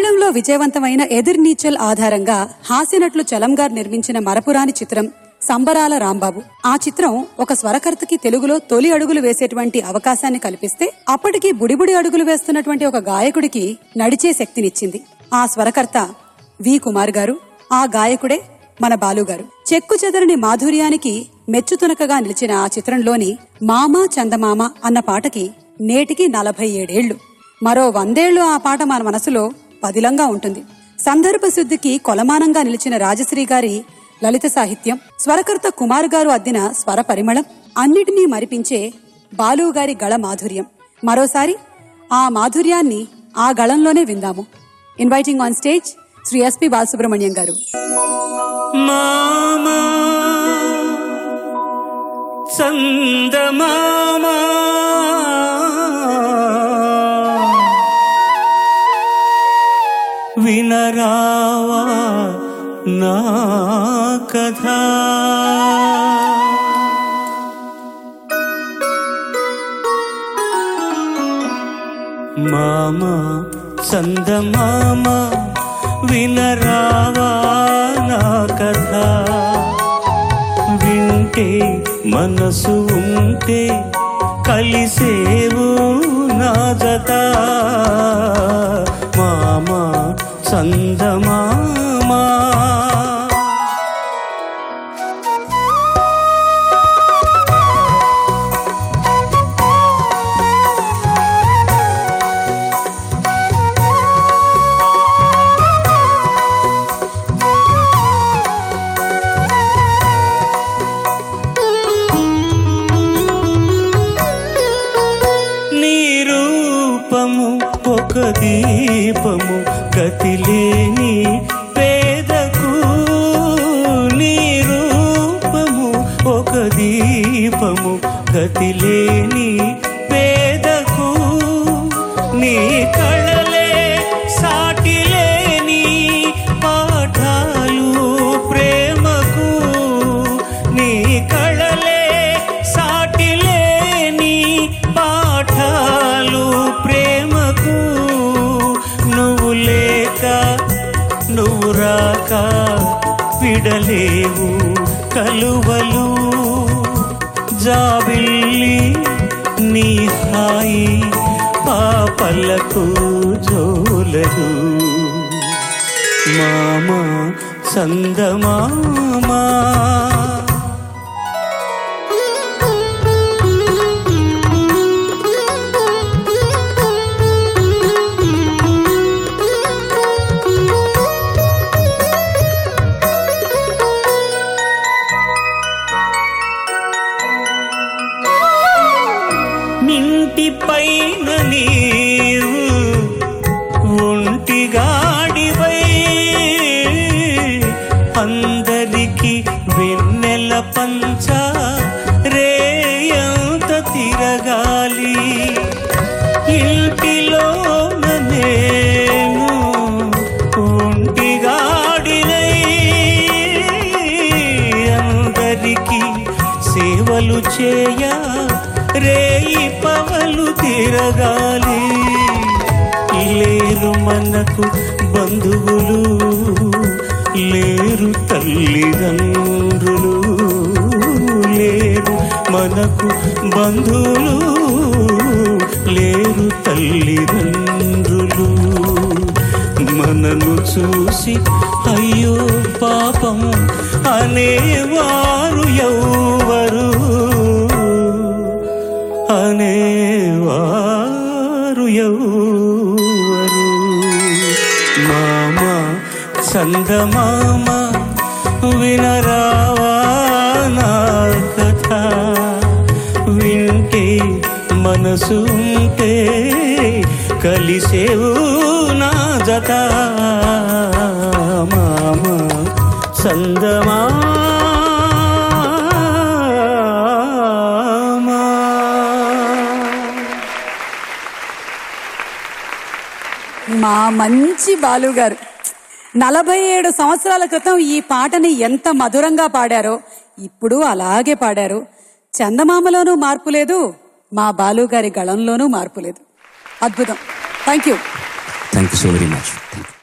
తమిళంలో విజయవంతమైన ఎదిర్ నీచల్ ఆధారంగా హాస్యనటులు చలం గారు నిర్మించిన మరపురాని చిత్రం సంబరాల రాంబాబు ఆ చిత్రం ఒక స్వరకర్తకి తెలుగులో తొలి అడుగులు వేసేటువంటి అవకాశాన్ని కల్పిస్తే అప్పటికి బుడిబుడి అడుగులు వేస్తున్నటువంటి ఒక గాయకుడికి నడిచే శక్తినిచ్చింది ఆ స్వరకర్త వి కుమార్ గారు ఆ గాయకుడే మన బాలు గారు చెక్కు చెదరని మాధుర్యానికి మెచ్చుతునకగా నిలిచిన ఆ చిత్రంలోని మామా చందమామ అన్న పాటకి నేటికి నలభై ఏడేళ్లు మరో వందేళ్లు ఆ పాట మన మనసులో పదిలంగా ఉంటుంది సందర్భ శుద్ధికి కొలమానంగా నిలిచిన రాజశ్రీ గారి లలిత సాహిత్యం స్వరకర్త కుమార్ గారు అద్దిన స్వర పరిమళం అన్నిటినీ మరిపించే బాలు గారి గళ మాధుర్యం మరోసారి ఆ మాధుర్యాన్ని ఆ గళంలోనే విందాము inviting on stage Shri SP Balasubrahmanyam గారు మామా చందమామా వినరావా నా కథ మామ చందమామ వినరావా నా కథ వింటే మనసు ఉంటే కలిసేవు నా జత మామ చందమామా నీ రూపము ఒక దీపము గతిలేని పేదకు నీ రూపము ఒక దీపము గతిలేని పేదకు నీ కళలే సాటిలేని పాఠాలు ప్రేమకు నీ కళలే సాటిలేని పాఠాలు ప్రేమకు నువ్వు లేక నువ్వు రాక విడలేవు కలువలు జాబిల్లి నీ హాయి పాపలకు జోలలు మామ సందమామా మింటి పైన నీరు ఒంటిగాడివై అందరికి వెన్నెల పంచ రేయంత తిరగాలి ఇంటిలోన నేను ఒంటిగాడినై అందరికి సేవలు చేయ రేయి పవలు తిరగాలి లేరు మనకు బంధువులు లేరు తల్లిదండ్రులు లేరు మనకు బంధువులు లేరు తల్లిదండ్రులు మనను చూసి అయ్యో పాపం అనేవారు ఎవరు అనేవారు ఎవరు మామ చందమామ వినరావా నా కథ వింటే మనసు ఉంటే కలిసేవు నా జత మామ చందమామ మా మంచి బాలు గారు నలభై ఏడు సంవత్సరాల క్రితం ఈ పాటని ఎంత మధురంగా పాడారో ఇప్పుడు అలాగే పాడారు చందమామలోనూ మార్పు లేదు మా బాలు గారి గళంలోనూ మార్పు లేదు అద్భుతం thank you thank you so very much